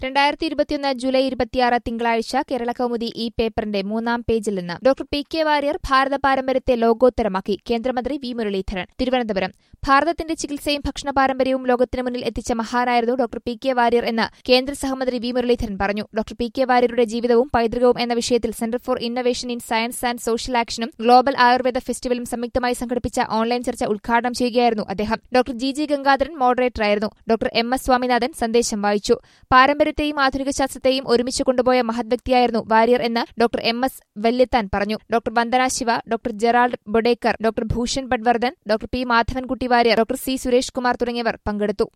രണ്ടായിരത്തി ഇരുപത്തിയൊന്ന് ജൂലൈ ഇരുപത്തിയാറ് തിങ്കളാഴ്ച കേരള കൗമുദി ഈ പേപ്പറിന്റെ മൂന്നാം പേജിൽ നിന്ന് ഡോക്ടർ പി കെ വാര്യർ ഭാരത പാരമ്പര്യത്തെ ലോകോത്തരമാക്കി കേന്ദ്രമന്ത്രി വി മുരളീധരൻ തിരുവനന്തപുരം ഭാരതത്തിന്റെ ചികിത്സയും ഭക്ഷണ പാരമ്പര്യവും ലോകത്തിനു മുന്നിൽ എത്തിച്ച മഹാനായിരുന്നു ഡോക്ടർ പി കെ വാര്യർ എന്ന് കേന്ദ്ര സഹമന്ത്രി വി മുരളീധരൻ പറഞ്ഞു ഡോക്ടർ പി കെ വാര്യരുടെ ജീവിതവും പൈതൃകവും എന്ന വിഷയത്തിൽ centre for innovation in science and social ആക്ഷനും ഗ്ലോബൽ ആയുർവേദ ഫെസ്റ്റിവലും സംയുക്തമായി സംഘടിപ്പിച്ച ഓൺലൈൻ ചർച്ച ഉദ്ഘാടനം ചെയ്യുകയായിരുന്നു അദ്ദേഹം ഡോക്ടർ ജി ജി ഗംഗാധരൻ മോഡറേറ്ററായിരുന്നു ഡോക്ടർ എം എസ് സ്വാമിനാഥൻ സന്ദേശം വായിച്ചു പാരമ്പര്യത്തെയും ആധുനിക ശാസ്ത്രത്തെയും ഒരുമിച്ച് കൊണ്ടുപോയ മഹത് വ്യക്തിയായിരുന്നു വാര്യർ എന്ന് ഡോക്ടർ എം എസ് വല്യത്താൻ പറഞ്ഞു doctor Vandana Shiva doctor Gerald Bodeker doctor Bhushan Patwardhan doctor P Madhavankutty Warrier doctor C Suresh Kumar തുടങ്ങിയവർ പങ്കെടുത്തു